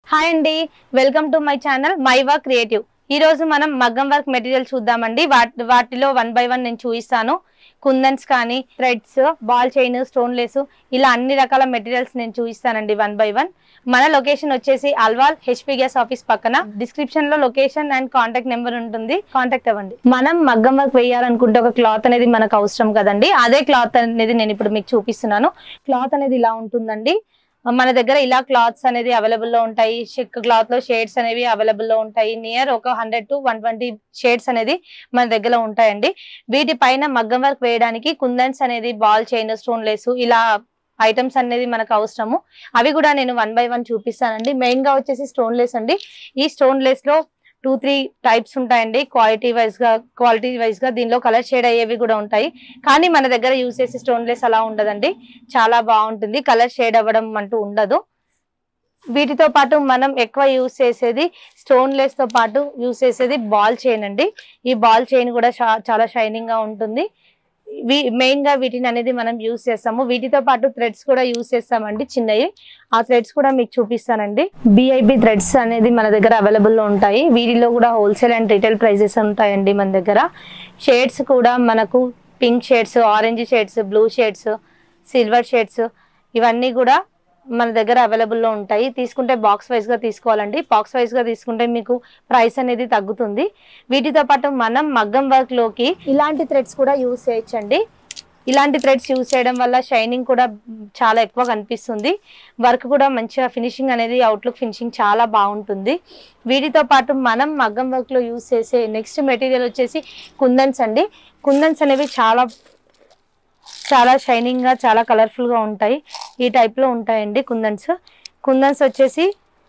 hi అండి welcome to my channel my work creative ఈ రోజు మనం మగ్గం వర్క్ మెటీరియల్ చూద్దామండి వాటి వాటిలో వన్ బై వన్ నేను చూపిస్తాను కుందన్స్ కానీ threads ball chain stone lace ఇలా అన్ని రకాల మెటీరియల్స్ నేను చూపిస్తానండి వన్ బై వన్ మన లొకేషన్ వచ్చేసి అల్వాల్ హెచ్పి గ్యాస్ ఆఫీస్ పక్కన డిస్క్రిప్షన్ లో లొకేషన్ అండ్ కాంటాక్ట్ నెంబర్ ఉంటుంది కాంటాక్ట్ అవ్వండి మనం మగ్గం వర్క్ వేయాలనుకుంటే ఒక క్లాత్ అనేది మనకు అవసరం కదండి అదే క్లాత్ అనేది నేను ఇప్పుడు మీకు చూపిస్తున్నాను క్లాత్ అనేది ఇలా ఉంటుందండి మన దగ్గర ఇలా క్లాత్స్ అనేది అవైలబుల్ లో ఉంటాయి క్లాత్ లో షేడ్స్ అనేవి అవైలబుల్ లో ఉంటాయి నియర్ ఒక hundred to one twenty shades అనేది మన దగ్గర ఉంటాయండి వీటి పైన మగ్గం వర్క్ వేయడానికి కుందన్స్ అనేది బాల్ చైన్ స్టోన్ లేసు ఇలా ఐటమ్స్ అనేది మనకు అవసరము అవి కూడా నేను వన్ బై వన్ చూపిస్తానండి మెయిన్ గా వచ్చేసి స్టోన్ లేస్ అండి ఈ స్టోన్ లేస్ లో టూ త్రీ టైప్స్ ఉంటాయండి క్వాలిటీ వైజ్ గా క్వాలిటీ వైజ్ గా దీనిలో కలర్ షేడ్ అయ్యేవి కూడా ఉంటాయి కానీ మన దగ్గర యూస్ చేసే స్టోన్ లేస్ అలా ఉండదండి చాలా బాగుంటుంది కలర్ షేడ్ అవ్వడం అంటూ ఉండదు వీటితో పాటు మనం ఎక్కువ యూస్ చేసేది స్టోన్ లెస్ తో పాటు యూస్ చేసేది బాల్ చైన్ అండి ఈ బాల్ చైన్ కూడా చా- చాలా షైనింగ్ గా ఉంటుంది మెయిన్ గా వీటిని అనేది మనం యూస్ చేస్తాము వీటితో పాటు థ్రెడ్స్ కూడా యూస్ చేస్తామండి చిన్నవి ఆ థ్రెడ్స్ కూడా మీకు చూపిస్తానండి బిఐబి థ్రెడ్స్ అనేది మన దగ్గర అవైలబుల్ లో ఉంటాయి వీటిలో కూడా హోల్సేల్ అండ్ రీటైల్ ప్రైజెస్ ఉంటాయండి మన దగ్గర షేడ్స్ కూడా మనకు pink shades orange shades blue shades silver shades ఇవన్నీ కూడా మన దగ్గర అవైలబుల్ లో ఉంటాయి తీసుకుంటే బాక్స్ వైజ్ గా తీసుకోవాలండి బాక్స్ వైజ్ గా తీసుకుంటే మీకు ప్రైస్ అనేది తగ్గుతుంది వీటితో పాటు మనం మగ్గం వర్క్ లోకి ఇలాంటి థ్రెడ్స్ కూడా యూస్ చేయొచ్చండి ఇలాంటి థ్రెడ్స్ యూస్ చేయడం వల్ల షైనింగ్ కూడా చాలా ఎక్కువ కనిపిస్తుంది వర్క్ కూడా మంచిగా ఫినిషింగ్ అనేది అవుట్లుక్ ఫినిషింగ్ చాలా బాగుంటుంది వీటితో పాటు మనం మగ్గం వర్క్ లో యూస్ చేసే నెక్స్ట్ మెటీరియల్ వచ్చేసి కుందన్స్ అండి కుందన్స్ అనేవి చాలా చాలా షైనింగ్ గా చాలా కలర్ఫుల్ గా ఉంటాయి ఈ టైప్ లో ఉంటాయండి కుందన్స్ కుందన్స్ వచ్చేసి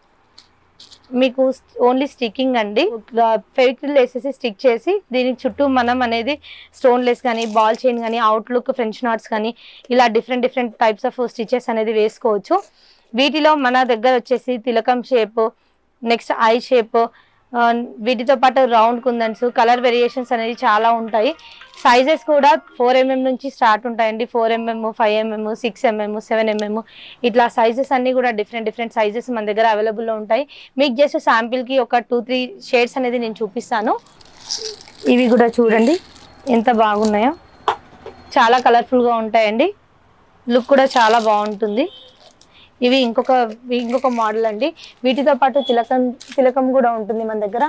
మీకు ఓన్లీ స్టిక్కింగ్ అండి ఫెవిక్రిల్ వేసేసి స్టిక్ చేసి దీనికి చుట్టూ మనం అనేది స్టోన్ లెస్ కానీ బాల్ చైన్ కానీ అవుట్లుక్ ఫ్రెంచ్ నాట్స్ కానీ ఇలా different different types of stitches అనేది వేసుకోవచ్చు వీటిలో మన దగ్గర వచ్చేసి తిలకం షేప్ నెక్స్ట్ ఐ షేప్ వీటితో పాటు రౌండ్ కుందన్స్ కలర్ వేరియేషన్స్ అనేది చాలా ఉంటాయి సైజెస్ కూడా ఫోర్ ఎంఎం నుంచి స్టార్ట్ ఉంటాయండి four mm five mm six mm seven mm ఇట్లా సైజెస్ అన్ని కూడా డిఫరెంట్ డిఫరెంట్ సైజెస్ మన దగ్గర అవైలబుల్లో ఉంటాయి మీకు జస్ట్ శాంపిల్కి ఒక టూ త్రీ షేడ్స్ అనేది నేను చూపిస్తాను ఇవి కూడా చూడండి ఎంత బాగున్నాయో చాలా కలర్ఫుల్గా ఉంటాయండి లుక్ కూడా చాలా బాగుంటుంది ఇవి ఇంకొక ఇంకొక మోడల్ అండి వీటితో పాటు తిలకం తిలకం కూడా ఉంటుంది మన దగ్గర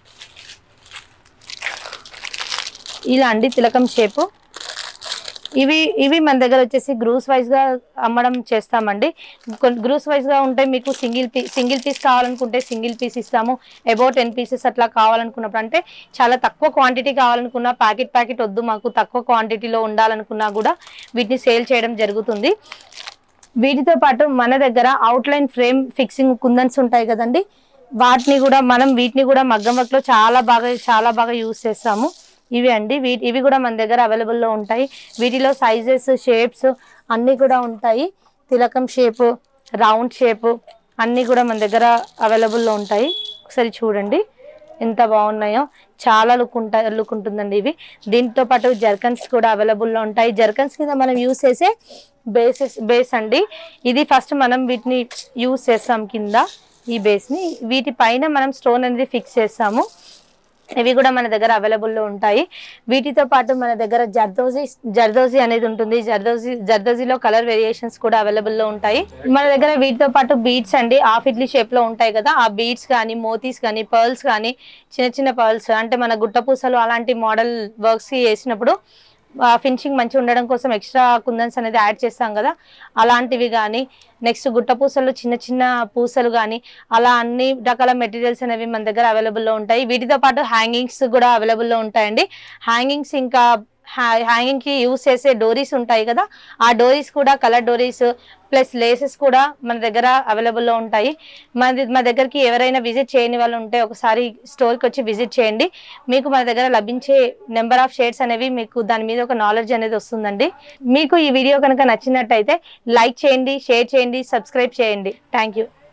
ఇలా అండి తిలకం షేపు ఇవి ఇవి మన దగ్గర వచ్చేసి గ్రూస్ వైజ్ గా అమ్మడం చేస్తామండి కొన్ని గ్రూస్ వైజ్ గా ఉంటే మీకు సింగిల్ పీస్ సింగిల్ పీస్ కావాలనుకుంటే సింగిల్ పీస్ ఇస్తాము అబౌట్ టెన్ పీసెస్ అట్లా కావాలనుకున్నప్పుడు అంటే చాలా తక్కువ క్వాంటిటీ కావాలనుకున్నా ప్యాకెట్ ప్యాకెట్ వద్దు మాకు తక్కువ క్వాంటిటీలో ఉండాలనుకున్నా కూడా వీటిని సేల్ చేయడం జరుగుతుంది వీటితో పాటు మన దగ్గర అవుట్లైన్ ఫ్రేమ్ ఫిక్సింగ్ కుందన్స్ ఉంటాయి కదండి వాటిని కూడా మనం వీటిని కూడా మగ్గం వర్క్ లో చాలా బాగా చాలా బాగా యూస్ చేస్తాము ఇవి అండి వీటి ఇవి కూడా మన దగ్గర available లో ఉంటాయి వీటిలో సైజెస్ షేప్స్ అన్నీ కూడా ఉంటాయి తిలకం షేప్ రౌండ్ షేప్ అన్నీ కూడా మన దగ్గర available లో ఉంటాయి ఒకసారి చూడండి ఎంత బాగున్నాయో చాలా లుక్ ఉంటాయి లుక్ ఉంటుందండి ఇవి దీంతో పాటు జర్కన్స్ కూడా available లో ఉంటాయి జర్కన్స్ కింద మనం యూస్ చేసే బేసెస్ బేస్ అండి ఇది ఫస్ట్ మనం వీటిని యూస్ చేస్తాం కింద ఈ బేస్ని వీటి పైన మనం స్టోన్ అనేది ఫిక్స్ చేస్తాము ఇవి కూడా మన దగ్గర అవైలబుల్ లో ఉంటాయి వీటితో పాటు మన దగ్గర జర్దోజీ జర్దోజీ అనేది ఉంటుంది జర్దోజీ జర్దోజీలో కలర్ వేరియేషన్స్ కూడా అవైలబుల్ లో ఉంటాయి మన దగ్గర వీటితో పాటు బీడ్స్ అండి హాఫ్ ఇడ్లీ షేప్ లో ఉంటాయి కదా ఆ బీడ్స్ కానీ మోతీస్ కానీ పర్ల్స్ కానీ చిన్న చిన్న పర్ల్స్ అంటే మన గుట్టపూసలు అలాంటి మోడల్ వర్క్స్ వేసినప్పుడు ఫినిషింగ్ మంచిగా ఉండడం కోసం ఎక్స్ట్రా కుందన్స్ అనేది యాడ్ చేస్తాం కదా అలాంటివి కానీ నెక్స్ట్ గుట్ట పూసలు చిన్న చిన్న పూసలు కానీ అలా అన్ని రకాల మెటీరియల్స్ అనేవి మన దగ్గర అవైలబుల్ లో ఉంటాయి వీటితో పాటు హ్యాంగింగ్స్ కూడా అవైలబుల్ లో ఉంటాయండి హ్యాంగింగ్స్ ఇంకా హ్యాంగింగ్ కి యూస్ చేసే డోరీస్ ఉంటాయి కదా ఆ డోరీస్ కూడా కలర్ డోరీస్ ప్లస్ లేసెస్ కూడా మన దగ్గర అవైలబుల్ లో ఉంటాయి మన మా దగ్గరికి ఎవరైనా విజిట్ చేయని వాళ్ళు ఉంటే ఒకసారి స్టోర్ కి వచ్చి విజిట్ చేయండి మీకు మన దగ్గర లభించే నెంబర్ ఆఫ్ షేడ్స్ అనేవి మీకు దాని మీద ఒక నాలెడ్జ్ అనేది వస్తుందండి మీకు ఈ వీడియో కనుక నచ్చినట్టయితే లైక్ చేయండి షేర్ చేయండి సబ్స్క్రైబ్ చేయండి థ్యాంక్ యూ